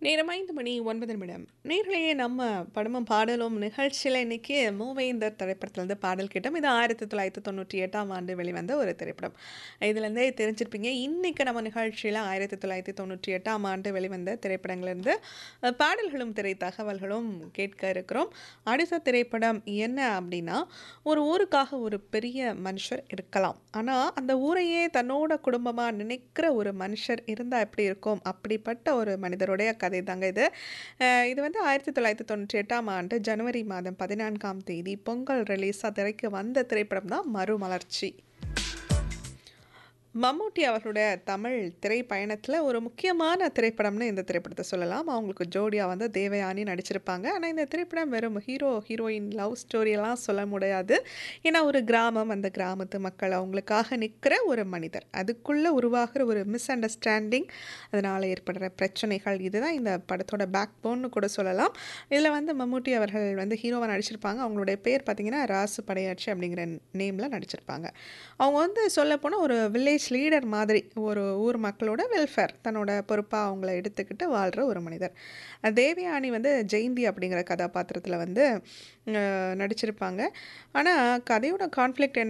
நேரம் ஐந்து மணி ஒன்பது நிமிடம் நேர்களையே நம்ம படமும் பாடலும் நிகழ்ச்சியில் இன்னைக்கு மூவேந்தர் திரைப்படத்துலேருந்து பாடல் கேட்டோம் இது ஆயிரத்தி தொள்ளாயிரத்தி தொண்ணூற்றி எட்டாம் ஆண்டு வெளிவந்த ஒரு திரைப்படம் இதுலேருந்தே தெரிஞ்சிருப்பீங்க இன்னைக்கு நம்ம நிகழ்ச்சியில் ஆயிரத்தி தொள்ளாயிரத்தி தொண்ணூற்றி எட்டாம் ஆண்டு வெளிவந்த திரைப்படங்கள்லேருந்து அஹ், பாடல்களும் திரை தகவல்களும் கேட்க இருக்கிறோம் அடுத்த திரைப்படம் என்ன அப்படின்னா ஒரு ஊருக்காக ஒரு பெரிய மனுஷர் இருக்கலாம் ஆனால் அந்த ஊரையே தன்னோட குடும்பமாக நினைக்கிற ஒரு மனுஷர் இருந்தால் எப்படி இருக்கும் அப்படிப்பட்ட ஒரு மனிதருடைய கதை தாங்க இது அஹ் இது வந்து ஆயிரத்தி தொள்ளாயிரத்தி தொண்ணூற்றி எட்டாம் ஆண்டு ஜனவரி மாதம் பதினான்காம் தேதி பொங்கல் ரிலீஸாக திரைக்கு வந்த திரைப்படம் தான் மறுமலர்ச்சி மம்முட்டி அவர்களுடைய தமிழ் திரைப்பயணத்தில் ஒரு முக்கியமான திரைப்படம்னு இந்த திரைப்படத்தை சொல்லலாம் அவங்களுக்கு ஜோடியாக வந்து தேவயானி நடிச்சிருப்பாங்க ஆனால் இந்த திரைப்படம் வெறும் ஹீரோ ஹீரோயின் லவ் ஸ்டோரியெல்லாம் சொல்ல முடியாது ஏன்னா ஒரு கிராமம் அந்த கிராமத்து மக்கள் அவங்களுக்காக நிற்கிற ஒரு மனிதர் அதுக்குள்ளே உருவாகிற ஒரு மிஸ் அண்டர்ஸ்டாண்டிங் அதனால் ஏற்படுற பிரச்சனைகள் இதுதான் இந்த படத்தோட பேக் போன்னு கூட சொல்லலாம் இதில் வந்து மம்முட்டி அவர்கள் வந்து ஹீரோவாக நடிச்சிருப்பாங்க அவங்களுடைய பேர் பார்த்தீங்கன்னா ராசு படையாட்சி அப்படிங்கிற நேமில் நடிச்சிருப்பாங்க அவங்க வந்து சொல்லப்போனால் ஒரு வில்லேஜ் லீடர் மாதிரி ஒரு ஊர் மக்களோட வெல்ஃபேர் தன்னோட பொறுப்பாக அவங்கள எடுத்துக்கிட்டு வாழ்கிற ஒரு மனிதர் அஹ் தேவயானி வந்து ஜெயந்தி அப்படிங்கிற கதாபாத்திரத்தில் வந்து அஹ், நடிச்சிருப்பாங்க ஆனால் கதையோட கான்ஃப்ளிக்ட் என்ன